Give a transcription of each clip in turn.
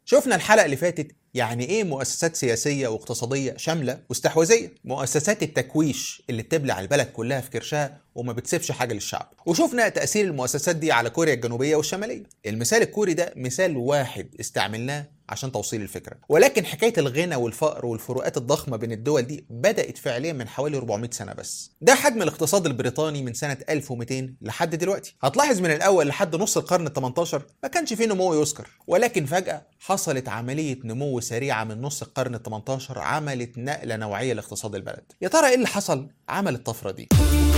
شفنا الحلقة اللي فاتت يعني ايه مؤسسات سياسية واقتصادية شاملة واستحواذية مؤسسات التكويش اللي بتبلع البلد كلها في كرشها وما بتسيبش حاجة للشعب وشفنا تأثير المؤسسات دي على كوريا الجنوبية والشمالية المثال الكوري ده مثال واحد استعملناه عشان توصيل الفكرة ولكن حكاية الغنى والفقر والفروقات الضخمة بين الدول دي بدأت فعليا من حوالي 400 سنة بس ده حجم الاقتصاد البريطاني من سنة 1200 لحد دلوقتي هتلاحظ من الأول لحد نص القرن ال 18 ما كانش فيه نمو يذكر ولكن فجأة حصلت عملية نمو سريعة من نص القرن ال 18 عملت نقلة نوعية لاقتصاد البلد يا ترى ايه اللي حصل عمل الطفرة دي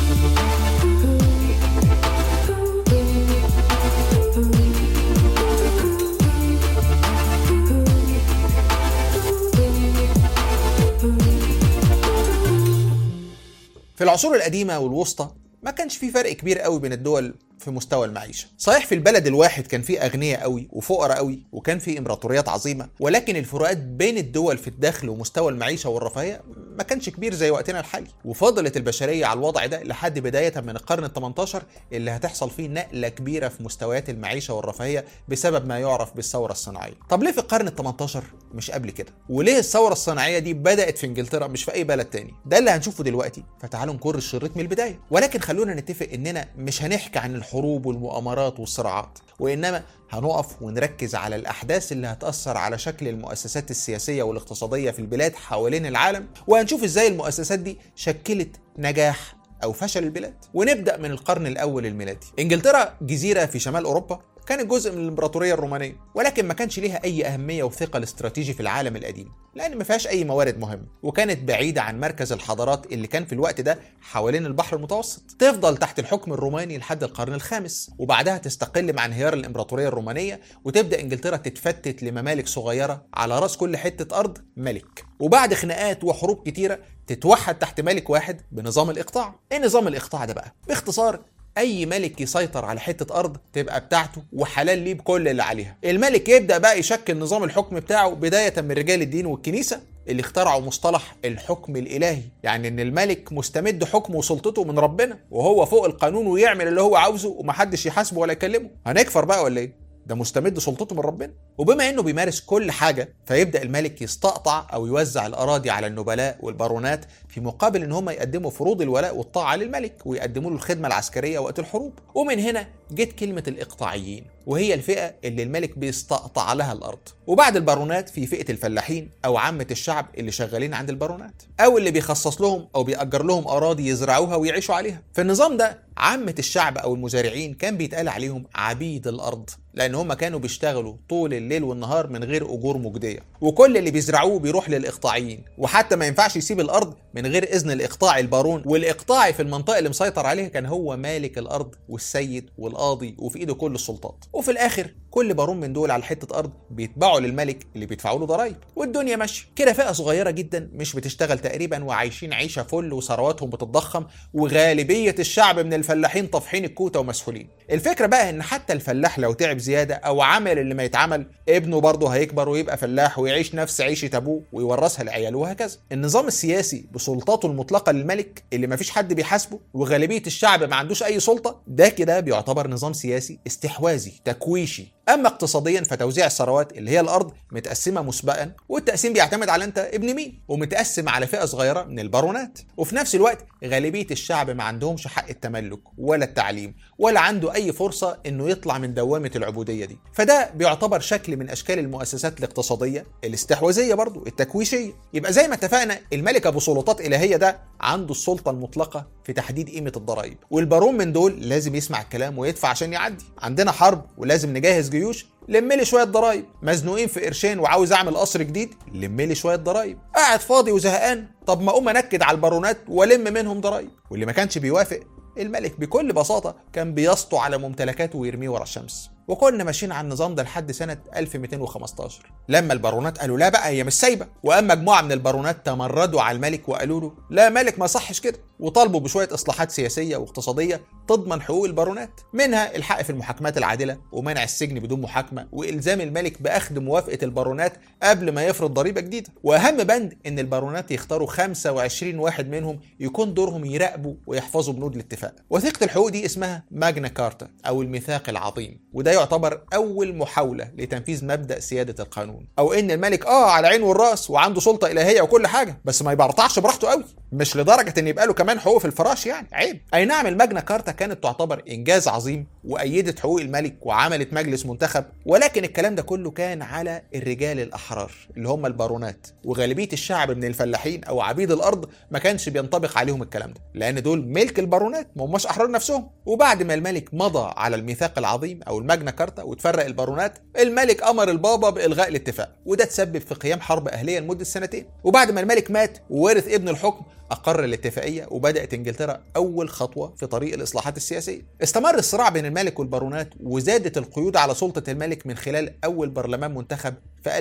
في العصور القديمة والوسطى ما كانش في فرق كبير قوي بين الدول في مستوى المعيشة صحيح في البلد الواحد كان في أغنياء قوي وفقراء قوي وكان في إمبراطوريات عظيمة ولكن الفروقات بين الدول في الدخل ومستوى المعيشة والرفاهية ما كانش كبير زي وقتنا الحالي وفضلت البشرية على الوضع ده لحد بداية من القرن ال 18 اللي هتحصل فيه نقلة كبيرة في مستويات المعيشة والرفاهية بسبب ما يعرف بالثورة الصناعية طب ليه في القرن ال 18 مش قبل كده وليه الثورة الصناعية دي بدأت في انجلترا مش في أي بلد تاني ده اللي هنشوفه دلوقتي فتعالوا نكر الشريط من البداية ولكن خلونا نتفق إننا مش هنحكي عن الحروب والمؤامرات والصراعات وإنما هنقف ونركز على الأحداث اللي هتأثر على شكل المؤسسات السياسية والاقتصادية في البلاد حوالين العالم وهنشوف إزاي المؤسسات دي شكلت نجاح أو فشل البلاد ونبدأ من القرن الأول الميلادي إنجلترا جزيرة في شمال أوروبا كانت جزء من الامبراطوريه الرومانيه ولكن ما كانش ليها اي اهميه وثقل استراتيجي في العالم القديم لان ما فيهاش اي موارد مهمه وكانت بعيده عن مركز الحضارات اللي كان في الوقت ده حوالين البحر المتوسط تفضل تحت الحكم الروماني لحد القرن الخامس وبعدها تستقل مع انهيار الامبراطوريه الرومانيه وتبدا انجلترا تتفتت لممالك صغيره على راس كل حته ارض ملك وبعد خناقات وحروب كتيره تتوحد تحت ملك واحد بنظام الاقطاع ايه نظام الاقطاع ده بقى باختصار اي ملك يسيطر على حته ارض تبقى بتاعته وحلال ليه بكل اللي عليها الملك يبدا بقى يشكل نظام الحكم بتاعه بدايه من رجال الدين والكنيسه اللي اخترعوا مصطلح الحكم الالهي يعني ان الملك مستمد حكمه وسلطته من ربنا وهو فوق القانون ويعمل اللي هو عاوزه ومحدش يحاسبه ولا يكلمه هنكفر بقى ولا ايه ده مستمد سلطته من ربنا وبما انه بيمارس كل حاجه فيبدا الملك يستقطع او يوزع الاراضي على النبلاء والبارونات في مقابل ان هم يقدموا فروض الولاء والطاعه للملك ويقدموا له الخدمه العسكريه وقت الحروب ومن هنا جت كلمه الاقطاعيين وهي الفئه اللي الملك بيستقطع لها الارض وبعد البارونات في فئه الفلاحين او عامه الشعب اللي شغالين عند البارونات او اللي بيخصص لهم او بيأجر لهم اراضي يزرعوها ويعيشوا عليها في النظام ده عامه الشعب او المزارعين كان بيتقال عليهم عبيد الارض لان هم كانوا بيشتغلوا طول الليل والنهار من غير اجور مجديه وكل اللي بيزرعوه بيروح للاقطاعيين وحتى ما ينفعش يسيب الارض من غير اذن الاقطاعي البارون والاقطاعي في المنطقه اللي مسيطر عليها كان هو مالك الارض والسيد والقاضي وفي ايده كل السلطات وفي الاخر كل بارون من دول على حته ارض بيتبعوا للملك اللي بيدفعوا له ضرايب والدنيا ماشيه كده فئه صغيره جدا مش بتشتغل تقريبا وعايشين عيشه فل وثرواتهم بتتضخم وغالبيه الشعب من الفلاحين طافحين الكوته ومسحولين الفكره بقى ان حتى الفلاح لو تعب زياده او عمل اللي ما يتعمل ابنه برضه هيكبر ويبقى فلاح ويعيش نفس عيشه ابوه ويورثها لعياله وهكذا النظام السياسي بسلطاته المطلقه للملك اللي ما فيش حد بيحاسبه وغالبيه الشعب ما عندوش اي سلطه ده كده بيعتبر نظام سياسي استحواذي تكويشي اما اقتصاديا فتوزيع الثروات اللي هي الارض متقسمه مسبقا والتقسيم بيعتمد على انت ابن مين ومتقسم على فئه صغيره من البارونات وفي نفس الوقت غالبيه الشعب ما عندهمش حق التملك ولا التعليم ولا عنده اي فرصه انه يطلع من دوامه العبوديه دي فده بيعتبر شكل من اشكال المؤسسات الاقتصاديه الاستحواذيه برضو التكويشيه يبقى زي ما اتفقنا الملك ابو سلطات الهيه ده عنده السلطه المطلقه في تحديد قيمه الضرائب والبارون من دول لازم يسمع الكلام ويدفع عشان يعدي عندنا حرب ولازم نجهز جيوش لم لي شويه ضرايب مزنوقين في قرشين وعاوز اعمل قصر جديد لم لي شويه ضرايب قاعد فاضي وزهقان طب ما اقوم انكد على البارونات والم منهم ضرايب واللي ما كانش بيوافق الملك بكل بساطة كان بيسطو على ممتلكاته ويرميه ورا الشمس وكنا ماشيين على النظام ده لحد سنة 1215 لما البارونات قالوا لا بقى هي مش سايبة وقام مجموعة من البارونات تمردوا على الملك وقالوا له لا ملك ما صحش كده وطالبوا بشويه اصلاحات سياسيه واقتصاديه تضمن حقوق البارونات منها الحق في المحاكمات العادله ومنع السجن بدون محاكمه والزام الملك باخذ موافقه البارونات قبل ما يفرض ضريبه جديده واهم بند ان البارونات يختاروا 25 واحد منهم يكون دورهم يراقبوا ويحفظوا بنود الاتفاق وثيقه الحقوق دي اسمها ماجنا كارتا او الميثاق العظيم وده يعتبر اول محاوله لتنفيذ مبدا سياده القانون او ان الملك اه على عين والراس وعنده سلطه الهيه وكل حاجه بس ما يبرطعش براحته قوي مش لدرجه ان يبقى له كمان حقوق في الفراش يعني عيب اي نعم الماجنا كارتا كانت تعتبر انجاز عظيم وايدت حقوق الملك وعملت مجلس منتخب ولكن الكلام ده كله كان على الرجال الاحرار اللي هم البارونات وغالبيه الشعب من الفلاحين او عبيد الارض ما كانش بينطبق عليهم الكلام ده لان دول ملك البارونات ما هماش احرار نفسهم وبعد ما الملك مضى على الميثاق العظيم او الماجنا كارتا وتفرق البارونات الملك امر البابا بالغاء الاتفاق وده تسبب في قيام حرب اهليه لمده سنتين وبعد ما الملك مات وورث ابن الحكم أقر الاتفاقية وبدأت إنجلترا أول خطوة في طريق الإصلاحات السياسية. استمر الصراع بين الملك والبارونات وزادت القيود على سلطة الملك من خلال أول برلمان منتخب في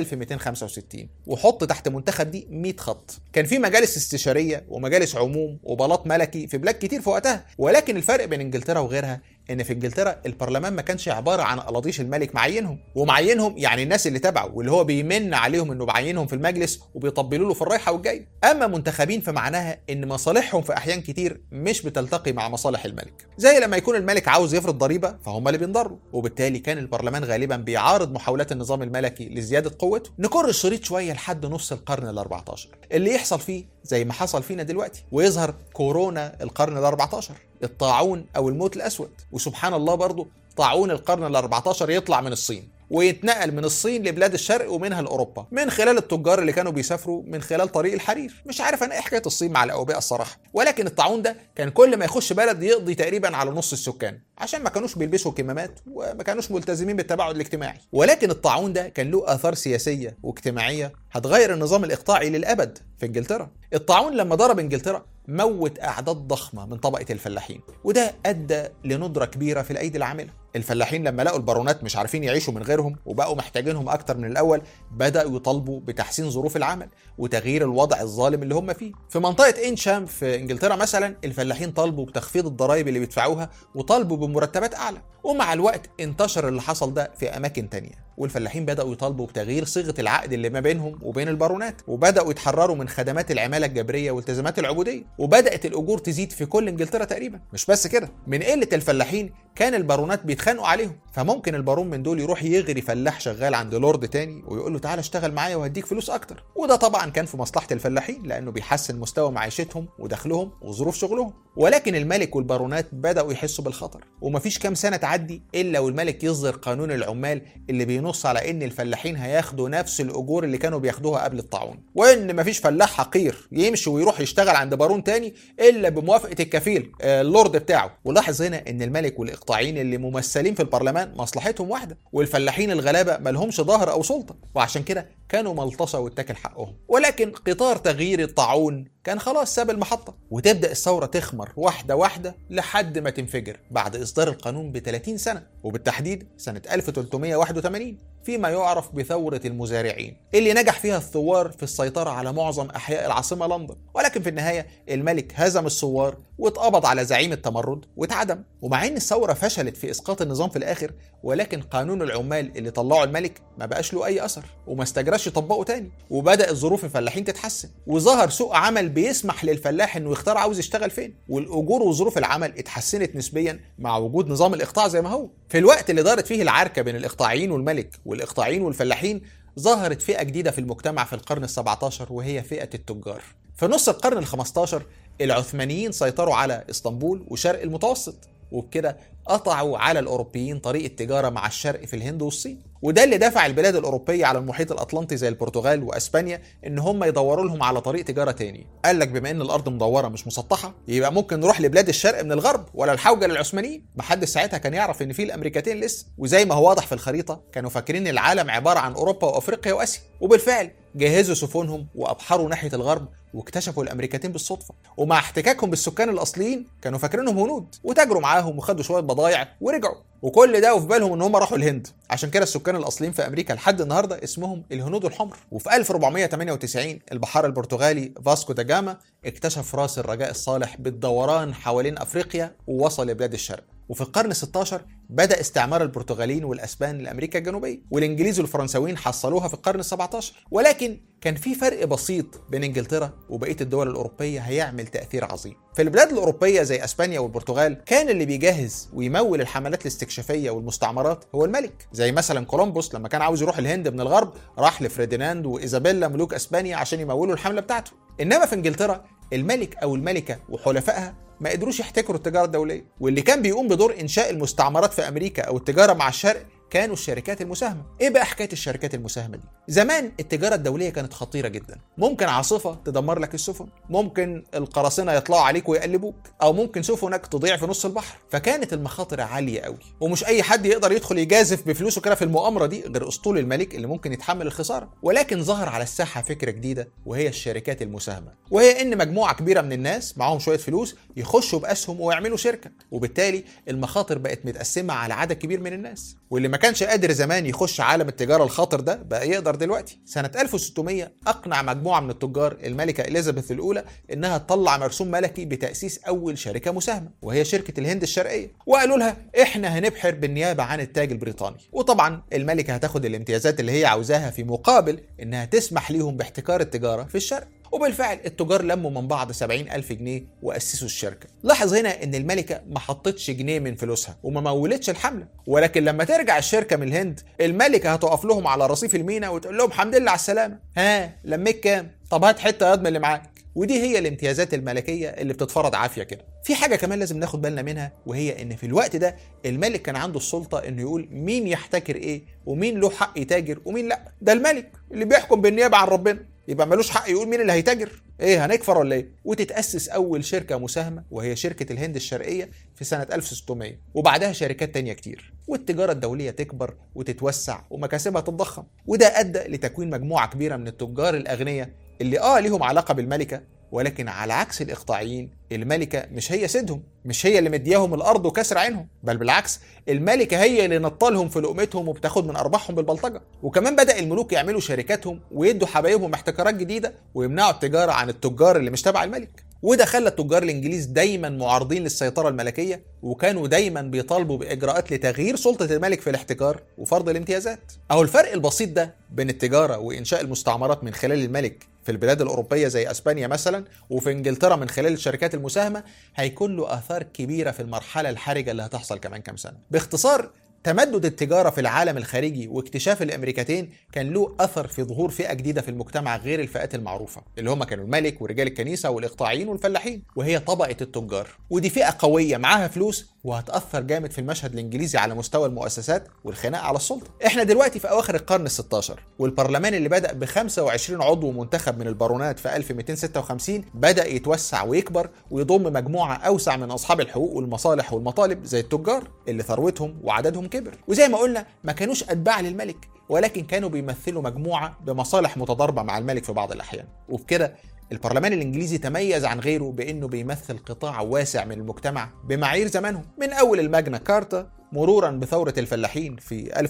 1265 وحط تحت منتخب دي 100 خط. كان في مجالس استشارية ومجالس عموم وبلاط ملكي في بلاد كتير في وقتها، ولكن الفرق بين إنجلترا وغيرها ان في انجلترا البرلمان ما كانش عباره عن قلاطيش الملك معينهم ومعينهم يعني الناس اللي تبعه واللي هو بيمن عليهم انه معينهم في المجلس وبيطبلوا له في الرايحه والجايه اما منتخبين فمعناها ان مصالحهم في احيان كتير مش بتلتقي مع مصالح الملك زي لما يكون الملك عاوز يفرض ضريبه فهم اللي بينضروا وبالتالي كان البرلمان غالبا بيعارض محاولات النظام الملكي لزياده قوته نكر الشريط شويه لحد نص القرن ال14 اللي يحصل فيه زي ما حصل فينا دلوقتي ويظهر كورونا القرن ال14 الطاعون او الموت الاسود وسبحان الله برضه طاعون القرن ال14 يطلع من الصين ويتنقل من الصين لبلاد الشرق ومنها لاوروبا من خلال التجار اللي كانوا بيسافروا من خلال طريق الحرير مش عارف انا ايه حكايه الصين مع الاوبئه الصراحه ولكن الطاعون ده كان كل ما يخش بلد يقضي تقريبا على نص السكان عشان ما كانوش بيلبسوا كمامات وما كانوش ملتزمين بالتباعد الاجتماعي ولكن الطاعون ده كان له اثار سياسيه واجتماعيه هتغير النظام الاقطاعي للابد في انجلترا الطاعون لما ضرب انجلترا موت اعداد ضخمه من طبقه الفلاحين وده ادى لندره كبيره في الايدي العامله الفلاحين لما لقوا البارونات مش عارفين يعيشوا من غيرهم وبقوا محتاجينهم اكتر من الاول بداوا يطالبوا بتحسين ظروف العمل وتغيير الوضع الظالم اللي هم فيه في منطقه انشام في انجلترا مثلا الفلاحين طالبوا بتخفيض الضرائب اللي بيدفعوها وطالبوا بمرتبات اعلى ومع الوقت انتشر اللي حصل ده في اماكن تانية والفلاحين بداوا يطالبوا بتغيير صيغه العقد اللي ما بينهم وبين البارونات وبداوا يتحرروا من خدمات العماله الجبريه والتزامات العبوديه وبدات الاجور تزيد في كل انجلترا تقريبا مش بس كده من قله الفلاحين كان البارونات بيتخانقوا عليهم فممكن البارون من دول يروح يغري فلاح شغال عند لورد تاني ويقول له تعالى اشتغل معايا وهديك فلوس اكتر وده طبعا كان في مصلحه الفلاحين لانه بيحسن مستوى معيشتهم ودخلهم وظروف شغلهم ولكن الملك والبارونات بداوا يحسوا بالخطر ومفيش كام سنه تعدي الا والملك يصدر قانون العمال اللي بينص على ان الفلاحين هياخدوا نفس الاجور اللي كانوا بياخدوها قبل الطاعون وان مفيش فلاح حقير يمشي ويروح يشتغل عند بارون تاني الا بموافقه الكفيل اللورد بتاعه ولاحظ هنا ان الملك والاقطاعيين اللي ممثلين في البرلمان مصلحتهم واحده والفلاحين الغلابه ملهمش ظهر او سلطه وعشان كده كانوا ملطشه واتاكل حقهم ولكن قطار تغيير الطاعون كان خلاص ساب المحطة وتبدأ الثورة تخمر واحدة واحدة لحد ما تنفجر بعد إصدار القانون ب 30 سنة وبالتحديد سنة 1381 فيما يعرف بثورة المزارعين اللي نجح فيها الثوار في السيطرة على معظم أحياء العاصمة لندن ولكن في النهاية الملك هزم الثوار واتقبض على زعيم التمرد واتعدم ومع ان الثورة فشلت في اسقاط النظام في الاخر ولكن قانون العمال اللي طلعه الملك ما بقاش له اي اثر وما استجراش يطبقه تاني وبدات ظروف الفلاحين تتحسن وظهر سوق عمل بيسمح للفلاح انه يختار عاوز يشتغل فين والاجور وظروف العمل اتحسنت نسبيا مع وجود نظام الاقطاع زي ما هو في الوقت اللي دارت فيه العركه بين الاقطاعيين والملك والاقطاعيين والفلاحين ظهرت فئه جديده في المجتمع في القرن ال17 وهي فئه التجار في نص القرن ال15 العثمانيين سيطروا على اسطنبول وشرق المتوسط وبكده قطعوا على الاوروبيين طريق التجاره مع الشرق في الهند والصين وده اللي دفع البلاد الاوروبيه على المحيط الاطلنطي زي البرتغال واسبانيا ان هم يدوروا لهم على طريق تجاره تاني قال لك بما ان الارض مدوره مش مسطحه يبقى ممكن نروح لبلاد الشرق من الغرب ولا الحوجه للعثمانيين محدش ساعتها كان يعرف ان في الامريكتين لسه وزي ما هو واضح في الخريطه كانوا فاكرين العالم عباره عن اوروبا وافريقيا واسيا وبالفعل جهزوا سفنهم وابحروا ناحيه الغرب واكتشفوا الامريكتين بالصدفه ومع احتكاكهم بالسكان الاصليين كانوا فاكرينهم هنود وتاجروا معاهم وخدوا شويه بضايع ورجعوا وكل ده وفي بالهم ان هم راحوا الهند عشان كده السكان الاصليين في امريكا لحد النهارده اسمهم الهنود الحمر وفي 1498 البحار البرتغالي فاسكو دا جاما اكتشف راس الرجاء الصالح بالدوران حوالين افريقيا ووصل لبلاد الشرق وفي القرن 16 بدا استعمار البرتغاليين والاسبان لامريكا الجنوبيه والانجليز والفرنساويين حصلوها في القرن ال 17 ولكن كان في فرق بسيط بين انجلترا وبقيه الدول الاوروبيه هيعمل تاثير عظيم في البلاد الاوروبيه زي اسبانيا والبرتغال كان اللي بيجهز ويمول الحملات الاستكشافيه والمستعمرات هو الملك زي مثلا كولومبوس لما كان عاوز يروح الهند من الغرب راح لفرديناند وايزابيلا ملوك اسبانيا عشان يمولوا الحمله بتاعته انما في انجلترا الملك او الملكه وحلفائها ما قدروش يحتكروا التجاره الدوليه واللي كان بيقوم بدور انشاء المستعمرات في امريكا او التجاره مع الشرق كانوا الشركات المساهمه ايه بقى حكايه الشركات المساهمه دي زمان التجاره الدوليه كانت خطيره جدا ممكن عاصفه تدمر لك السفن ممكن القراصنه يطلعوا عليك ويقلبوك او ممكن سفنك تضيع في نص البحر فكانت المخاطر عاليه قوي ومش اي حد يقدر يدخل يجازف بفلوسه كده في المؤامره دي غير اسطول الملك اللي ممكن يتحمل الخساره ولكن ظهر على الساحه فكره جديده وهي الشركات المساهمه وهي ان مجموعه كبيره من الناس معاهم شويه فلوس يخشوا باسهم ويعملوا شركه وبالتالي المخاطر بقت متقسمه على عدد كبير من الناس واللي ما كانش قادر زمان يخش عالم التجاره الخاطر ده بقى يقدر دلوقتي سنه 1600 اقنع مجموعه من التجار الملكه اليزابيث الاولى انها تطلع مرسوم ملكي بتاسيس اول شركه مساهمه وهي شركه الهند الشرقيه وقالوا لها احنا هنبحر بالنيابه عن التاج البريطاني وطبعا الملكه هتاخد الامتيازات اللي هي عاوزاها في مقابل انها تسمح ليهم باحتكار التجاره في الشرق وبالفعل التجار لموا من بعض 70 ألف جنيه وأسسوا الشركة لاحظ هنا إن الملكة ما حطتش جنيه من فلوسها وما مولتش الحملة ولكن لما ترجع الشركة من الهند الملكة هتقف لهم على رصيف المينا وتقول لهم الحمد لله على السلامة ها لميك كام طب هات حتة ياض من اللي معاك ودي هي الامتيازات الملكيه اللي بتتفرض عافيه كده في حاجه كمان لازم ناخد بالنا منها وهي ان في الوقت ده الملك كان عنده السلطه انه يقول مين يحتكر ايه ومين له حق يتاجر ومين لا ده الملك اللي بيحكم بالنيابه عن ربنا يبقى ملوش حق يقول مين اللي هيتاجر ايه هنكفر ولا ايه وتتاسس اول شركه مساهمه وهي شركه الهند الشرقيه في سنه 1600 وبعدها شركات تانية كتير والتجاره الدوليه تكبر وتتوسع ومكاسبها تتضخم وده ادى لتكوين مجموعه كبيره من التجار الاغنياء اللي اه ليهم علاقه بالملكه ولكن على عكس الاقطاعيين الملكه مش هي سيدهم مش هي اللي مدياهم الارض وكسر عينهم بل بالعكس الملكه هي اللي نطلهم في لقمتهم وبتاخد من ارباحهم بالبلطجه وكمان بدا الملوك يعملوا شركاتهم ويدوا حبايبهم احتكارات جديده ويمنعوا التجاره عن التجار اللي مش تبع الملك وده خلى التجار الانجليز دايما معارضين للسيطره الملكيه وكانوا دايما بيطالبوا باجراءات لتغيير سلطه الملك في الاحتكار وفرض الامتيازات اهو الفرق البسيط ده بين التجاره وانشاء المستعمرات من خلال الملك في البلاد الأوروبية زي أسبانيا مثلا وفي إنجلترا من خلال الشركات المساهمة هيكون له آثار كبيرة في المرحلة الحرجة اللي هتحصل كمان كام سنة باختصار تمدد التجارة في العالم الخارجي واكتشاف الأمريكتين كان له أثر في ظهور فئة جديدة في المجتمع غير الفئات المعروفة اللي هم كانوا الملك ورجال الكنيسة والإقطاعيين والفلاحين وهي طبقة التجار ودي فئة قوية معاها فلوس وهتأثر جامد في المشهد الإنجليزي على مستوى المؤسسات والخناق على السلطة احنا دلوقتي في أواخر القرن ال 16 والبرلمان اللي بدأ ب 25 عضو منتخب من البارونات في 1256 بدأ يتوسع ويكبر ويضم مجموعة أوسع من أصحاب الحقوق والمصالح والمطالب زي التجار اللي ثروتهم وعددهم كبر وزي ما قلنا ما كانوش أتباع للملك ولكن كانوا بيمثلوا مجموعة بمصالح متضاربة مع الملك في بعض الأحيان وبكده البرلمان الانجليزي تميز عن غيره بانه بيمثل قطاع واسع من المجتمع بمعايير زمانهم من اول الماجنا كارتا مرورا بثورة الفلاحين في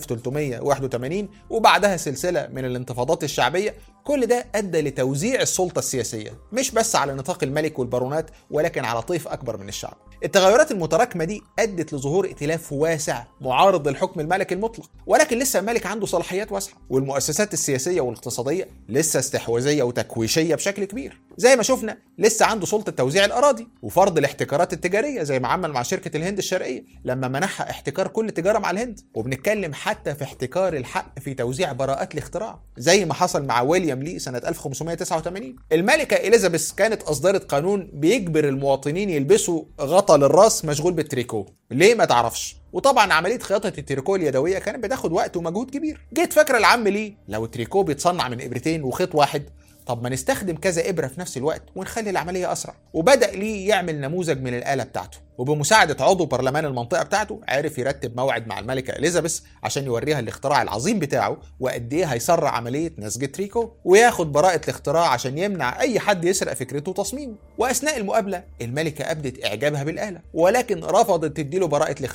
1381 وبعدها سلسلة من الانتفاضات الشعبية كل ده أدى لتوزيع السلطة السياسية مش بس على نطاق الملك والبارونات ولكن على طيف أكبر من الشعب التغيرات المتراكمة دي أدت لظهور ائتلاف واسع معارض للحكم الملكي المطلق ولكن لسه الملك عنده صلاحيات واسعة والمؤسسات السياسية والاقتصادية لسه استحواذية وتكويشية بشكل كبير زي ما شفنا لسه عنده سلطة توزيع الأراضي وفرض الاحتكارات التجارية زي ما عمل مع شركة الهند الشرقية لما منحها احتكار كل تجارة مع الهند وبنتكلم حتى في احتكار الحق في توزيع براءات الاختراع زي ما حصل مع ويليام لي سنة 1589 الملكة إليزابيث كانت أصدرت قانون بيجبر المواطنين يلبسوا غطا للراس مشغول بالتريكو ليه ما تعرفش وطبعا عمليه خياطه التريكو اليدويه كانت بتاخد وقت ومجهود كبير جيت فاكره العم ليه لو التريكو بيتصنع من ابرتين وخيط واحد طب ما نستخدم كذا ابره في نفس الوقت ونخلي العمليه اسرع وبدا ليه يعمل نموذج من الاله بتاعته وبمساعدة عضو برلمان المنطقة بتاعته عرف يرتب موعد مع الملكة إليزابيث عشان يوريها الاختراع العظيم بتاعه وقد إيه هيسرع عملية نسج تريكو وياخد براءة الاختراع عشان يمنع أي حد يسرق فكرته وتصميمه وأثناء المقابلة الملكة أبدت إعجابها بالآلة ولكن رفضت تديله براءة الاختراع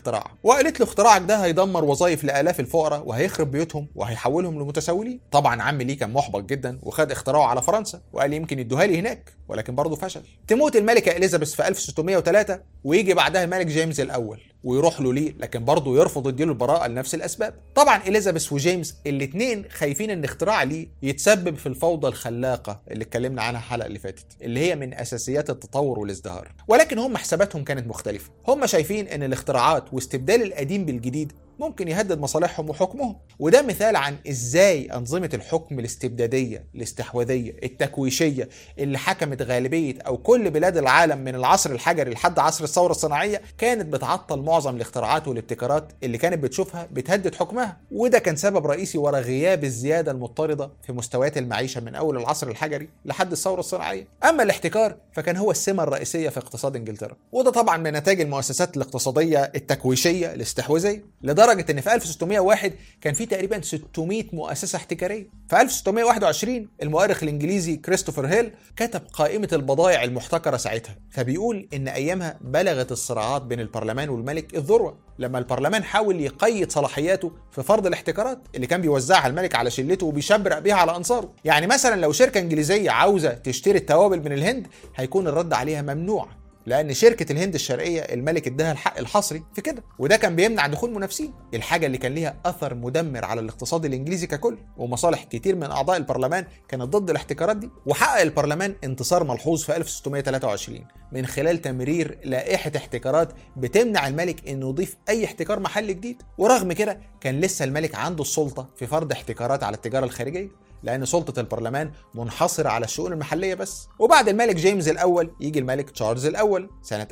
وقالت له اختراعك ده هيدمر وظائف لالاف الفقراء وهيخرب بيوتهم وهيحولهم لمتسولين طبعا عم ليه كان محبط جدا وخد اختراعه على فرنسا وقال يمكن يدوها لي هناك ولكن برضه فشل تموت الملكه اليزابيث في 1603 ويجي بعدها الملك جيمس الاول ويروح له ليه لكن برضه يرفض يديله البراءه لنفس الاسباب طبعا اليزابيث وجيمس الاثنين خايفين ان اختراع ليه يتسبب في الفوضى الخلاقه اللي اتكلمنا عنها الحلقه اللي فاتت اللي هي من اساسيات التطور والازدهار ولكن هم حساباتهم كانت مختلفه هم شايفين ان الاختراعات واستبدال القديم بالجديد ممكن يهدد مصالحهم وحكمهم وده مثال عن ازاي انظمه الحكم الاستبداديه الاستحواذيه التكويشيه اللي حكمت غالبيه او كل بلاد العالم من العصر الحجري لحد عصر الثوره الصناعيه كانت بتعطل معظم الاختراعات والابتكارات اللي كانت بتشوفها بتهدد حكمها وده كان سبب رئيسي ورا غياب الزياده المضطرده في مستويات المعيشه من اول العصر الحجري لحد الثوره الصناعيه اما الاحتكار فكان هو السمه الرئيسيه في اقتصاد انجلترا وده طبعا من نتائج المؤسسات الاقتصاديه التكويشيه الاستحواذيه لدرجه ان في 1601 كان في تقريبا 600 مؤسسه احتكاريه في 1621 المؤرخ الانجليزي كريستوفر هيل كتب قائمه البضائع المحتكره ساعتها فبيقول ان ايامها بلغت الصراعات بين البرلمان والملك الذروه لما البرلمان حاول يقيد صلاحياته في فرض الاحتكارات اللي كان بيوزعها الملك على شلته وبيشبرق بيها على انصاره يعني مثلا لو شركه انجليزيه عاوزه تشتري التوابل من الهند هيكون الرد عليها ممنوع لان شركه الهند الشرقيه الملك اداها الحق الحصري في كده وده كان بيمنع دخول منافسين الحاجه اللي كان ليها اثر مدمر على الاقتصاد الانجليزي ككل ومصالح كتير من اعضاء البرلمان كانت ضد الاحتكارات دي وحقق البرلمان انتصار ملحوظ في 1623 من خلال تمرير لائحه احتكارات بتمنع الملك انه يضيف اي احتكار محلي جديد ورغم كده كان لسه الملك عنده السلطه في فرض احتكارات على التجاره الخارجيه لأن سلطة البرلمان منحصرة على الشؤون المحلية بس وبعد الملك جيمس الأول يجي الملك تشارلز الأول سنة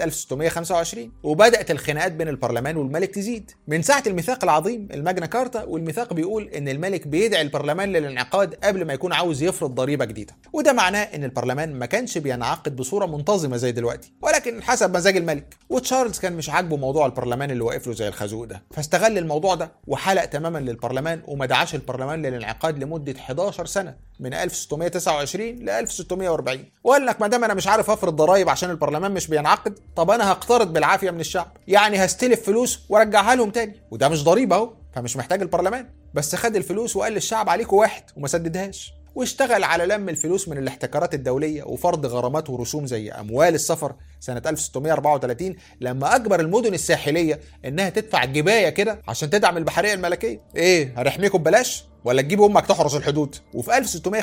1625 وبدأت الخناقات بين البرلمان والملك تزيد من ساعة الميثاق العظيم الماجنا كارتا والميثاق بيقول إن الملك بيدعي البرلمان للانعقاد قبل ما يكون عاوز يفرض ضريبة جديدة وده معناه إن البرلمان ما كانش بينعقد بصورة منتظمة زي دلوقتي ولكن حسب مزاج الملك وتشارلز كان مش عاجبه موضوع البرلمان اللي واقف له زي الخازوق ده فاستغل الموضوع ده وحلق تماما للبرلمان وما دعاش البرلمان للانعقاد لمدة 11 سنة من 1629 ل 1640 وقال لك ما دام انا مش عارف افرض ضرائب عشان البرلمان مش بينعقد طب انا هقترض بالعافيه من الشعب يعني هستلف فلوس وارجعها لهم تاني وده مش ضريبه اهو فمش محتاج البرلمان بس خد الفلوس وقال للشعب عليكم واحد وما سددهاش واشتغل على لم الفلوس من الاحتكارات الدولية وفرض غرامات ورسوم زي أموال السفر سنة 1634 لما أجبر المدن الساحلية إنها تدفع جباية كده عشان تدعم البحرية الملكية إيه هنحميكم ببلاش؟ ولا تجيب امك تحرس الحدود وفي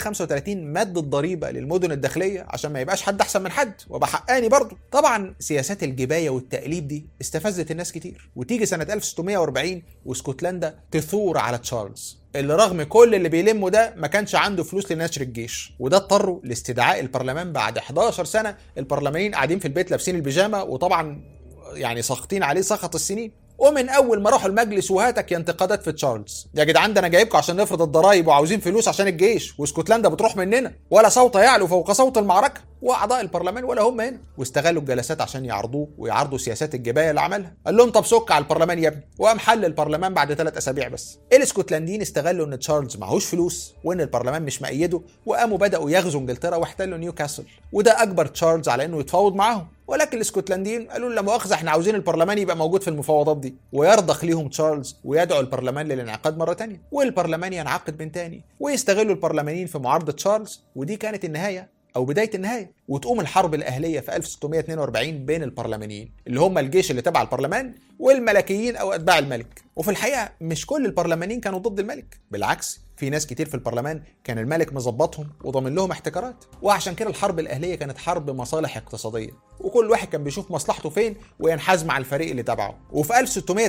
1635 مد الضريبه للمدن الداخليه عشان ما يبقاش حد احسن من حد وابقى حقاني برضه طبعا سياسات الجبايه والتقليب دي استفزت الناس كتير وتيجي سنه 1640 واسكتلندا تثور على تشارلز اللي رغم كل اللي بيلمه ده ما كانش عنده فلوس لنشر الجيش وده اضطروا لاستدعاء البرلمان بعد 11 سنه البرلمانيين قاعدين في البيت لابسين البيجامه وطبعا يعني ساخطين عليه سخط السنين ومن اول ما راحوا المجلس وهاتك يا انتقادات في تشارلز يا جدعان ده انا جايبكم عشان نفرض الضرايب وعاوزين فلوس عشان الجيش واسكتلندا بتروح مننا ولا صوت يعلو فوق صوت المعركه واعضاء البرلمان ولا هم هنا واستغلوا الجلسات عشان يعرضوه ويعرضوا سياسات الجبايه اللي عملها قال لهم طب سك على البرلمان يا ابني وقام حل البرلمان بعد ثلاث اسابيع بس الاسكتلنديين استغلوا ان تشارلز معهوش فلوس وان البرلمان مش مأيده وقاموا بداوا يغزوا انجلترا واحتلوا نيوكاسل وده اجبر تشارلز على انه يتفاوض معاهم ولكن الاسكتلنديين قالوا لا مؤاخذه احنا عاوزين البرلمان يبقى موجود في المفاوضات دي ويرضخ ليهم تشارلز ويدعو البرلمان للانعقاد مره تانية والبرلمان ينعقد من تاني ويستغلوا البرلمانيين في معارضه تشارلز ودي كانت النهايه او بدايه النهايه وتقوم الحرب الاهليه في 1642 بين البرلمانيين اللي هم الجيش اللي تبع البرلمان والملكيين او اتباع الملك وفي الحقيقه مش كل البرلمانيين كانوا ضد الملك بالعكس في ناس كتير في البرلمان كان الملك مظبطهم وضامن لهم احتكارات وعشان كده الحرب الاهليه كانت حرب مصالح اقتصاديه وكل واحد كان بيشوف مصلحته فين وينحاز مع الفريق اللي تبعه وفي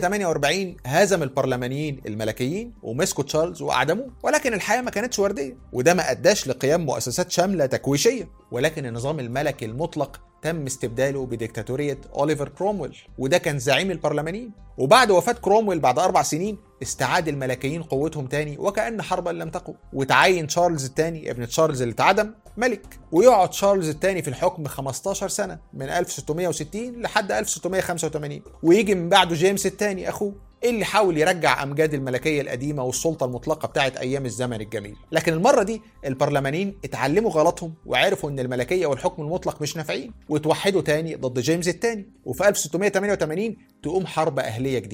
1648 هزم البرلمانيين الملكيين ومسكوا تشارلز واعدموه ولكن الحياه ما كانتش ورديه وده ما اداش لقيام مؤسسات شامله تكويشيه ولكن النظام الملكي المطلق تم استبداله بديكتاتورية أوليفر كرومويل وده كان زعيم البرلمانيين وبعد وفاة كرومويل بعد أربع سنين استعاد الملكيين قوتهم تاني وكأن حربا لم تقم وتعين تشارلز الثاني ابن تشارلز اللي اتعدم ملك ويقعد تشارلز الثاني في الحكم 15 سنة من 1660 لحد 1685 ويجي من بعده جيمس الثاني أخوه اللي حاول يرجع امجاد الملكيه القديمه والسلطه المطلقه بتاعت ايام الزمن الجميل لكن المره دي البرلمانيين اتعلموا غلطهم وعرفوا ان الملكيه والحكم المطلق مش نافعين وتوحدوا تاني ضد جيمس الثاني وفي 1688 تقوم حرب اهليه جديده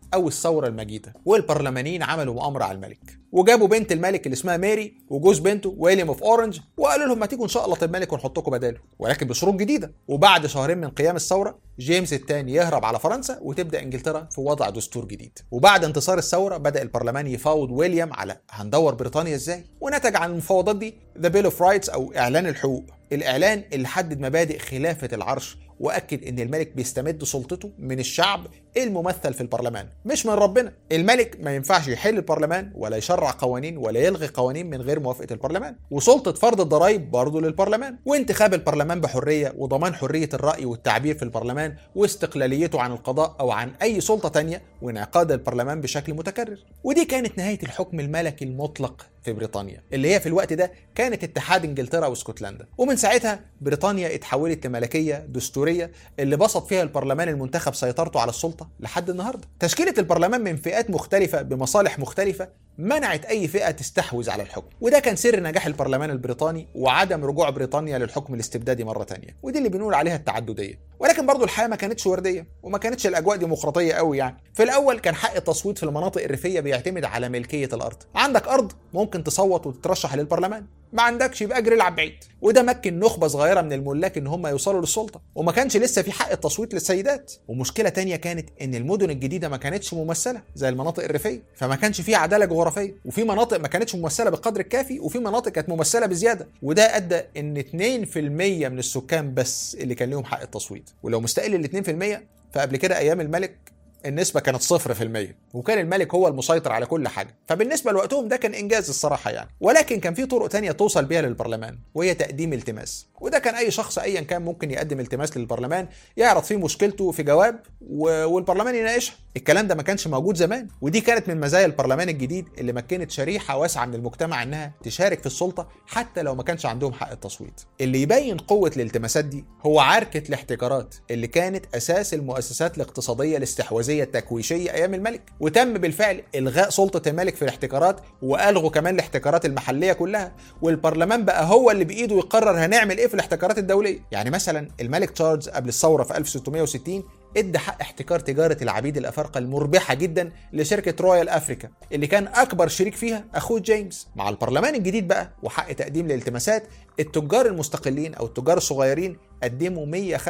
او الثوره المجيده والبرلمانيين عملوا مؤامره على الملك وجابوا بنت الملك اللي اسمها ماري وجوز بنته ويليام اوف اورنج وقالوا لهم ما تيجوا نشقلط الملك ونحطكم بداله ولكن بشروط جديده وبعد شهرين من قيام الثوره جيمس الثاني يهرب على فرنسا وتبدا انجلترا في وضع دستور جديد وبعد انتصار الثوره بدا البرلمان يفاوض ويليام على هندور بريطانيا ازاي ونتج عن المفاوضات دي ذا بيل اوف رايتس او اعلان الحقوق الاعلان اللي حدد مبادئ خلافه العرش واكد ان الملك بيستمد سلطته من الشعب الممثل في البرلمان مش من ربنا الملك ما ينفعش يحل البرلمان ولا يشرع قوانين ولا يلغي قوانين من غير موافقه البرلمان وسلطه فرض الضرائب برضه للبرلمان وانتخاب البرلمان بحريه وضمان حريه الراي والتعبير في البرلمان واستقلاليته عن القضاء او عن اي سلطه تانية وانعقاد البرلمان بشكل متكرر ودي كانت نهايه الحكم الملكي المطلق في بريطانيا اللي هي في الوقت ده كانت اتحاد انجلترا واسكتلندا ومن ساعتها بريطانيا اتحولت لملكيه دستوريه اللي بسط فيها البرلمان المنتخب سيطرته على السلطه لحد النهارده تشكيله البرلمان من فئات مختلفه بمصالح مختلفه منعت اي فئه تستحوذ على الحكم وده كان سر نجاح البرلمان البريطاني وعدم رجوع بريطانيا للحكم الاستبدادي مره تانية ودي اللي بنقول عليها التعدديه ولكن برضو الحياه ما كانتش ورديه وما كانتش الاجواء ديمقراطيه قوي يعني في الاول كان حق التصويت في المناطق الريفيه بيعتمد على ملكيه الارض عندك ارض ممكن تصوت وتترشح للبرلمان ما عندكش يبقى اجري العب بعيد وده مكن نخبه صغيره من الملاك ان هم يوصلوا للسلطه وما كانش لسه في حق التصويت للسيدات ومشكله تانية كانت ان المدن الجديده ما كانتش ممثله زي المناطق الريفيه فما كانش في عداله جغرافيه وفي مناطق ما كانتش ممثله بالقدر الكافي وفي مناطق كانت ممثله بزياده وده ادى ان 2% من السكان بس اللي كان لهم حق التصويت ولو مستقل ال 2% فقبل كده ايام الملك النسبة كانت صفر في المية وكان الملك هو المسيطر على كل حاجة فبالنسبة لوقتهم ده كان إنجاز الصراحة يعني ولكن كان في طرق تانية توصل بيها للبرلمان وهي تقديم التماس وده كان أي شخص أيا كان ممكن يقدم التماس للبرلمان يعرض فيه مشكلته في جواب و... والبرلمان يناقشها الكلام ده ما كانش موجود زمان ودي كانت من مزايا البرلمان الجديد اللي مكنت شريحة واسعة من المجتمع إنها تشارك في السلطة حتى لو ما كانش عندهم حق التصويت اللي يبين قوة الالتماسات دي هو عركة الاحتكارات اللي كانت أساس المؤسسات الاقتصادية الاستحواذية التكويشية أيام الملك وتم بالفعل إلغاء سلطة الملك في الاحتكارات وألغوا كمان الاحتكارات المحلية كلها والبرلمان بقى هو اللي بإيده يقرر هنعمل إيه في الاحتكارات الدولية يعني مثلا الملك تشارلز قبل الثورة في 1660 ادى حق احتكار تجارة العبيد الأفارقة المربحة جدا لشركة رويال أفريكا اللي كان أكبر شريك فيها أخوه جيمس مع البرلمان الجديد بقى وحق تقديم الالتماسات التجار المستقلين أو التجار الصغيرين قدموا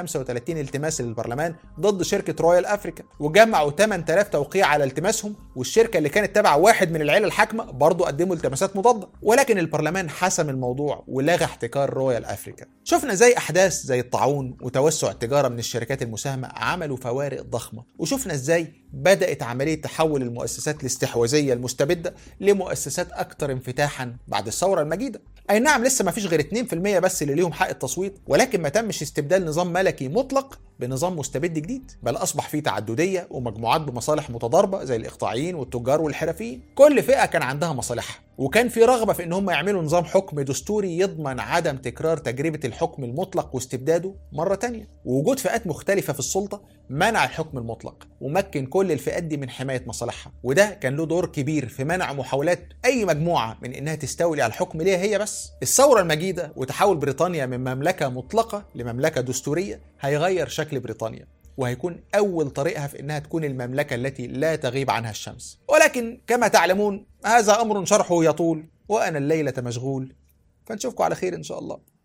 135 التماس للبرلمان ضد شركة رويال أفريكا وجمعوا 8000 توقيع على التماسهم والشركة اللي كانت تبع واحد من العيلة الحاكمة برضه قدموا التماسات مضادة ولكن البرلمان حسم الموضوع ولغى احتكار رويال أفريكا شفنا زي أحداث زي الطاعون وتوسع التجارة من الشركات المساهمة عملوا فوارق ضخمة وشفنا ازاي بدأت عملية تحول المؤسسات الاستحواذية المستبدة لمؤسسات أكثر انفتاحا بعد الثورة المجيدة أي نعم لسه ما فيش غير 2% بس اللي ليهم حق التصويت ولكن ما تمش استبدال نظام ملكي مطلق بنظام مستبد جديد بل أصبح فيه تعددية ومجموعات بمصالح متضاربة زي الإقطاعيين والتجار والحرفيين كل فئة كان عندها مصالحها وكان في رغبة في إن هم يعملوا نظام حكم دستوري يضمن عدم تكرار تجربة الحكم المطلق واستبداده مرة تانية ووجود فئات مختلفة في السلطة منع الحكم المطلق ومكن كل الفئات دي من حماية مصالحها وده كان له دور كبير في منع محاولات أي مجموعة من إنها تستولي على الحكم ليها هي بس الثورة المجيدة وتحول بريطانيا من مملكة مطلقة لمملكة دستورية هيغير شكل بريطانيا وهيكون أول طريقها في إنها تكون المملكة التي لا تغيب عنها الشمس ولكن كما تعلمون هذا أمر شرحه يطول وأنا الليلة مشغول فنشوفكم على خير إن شاء الله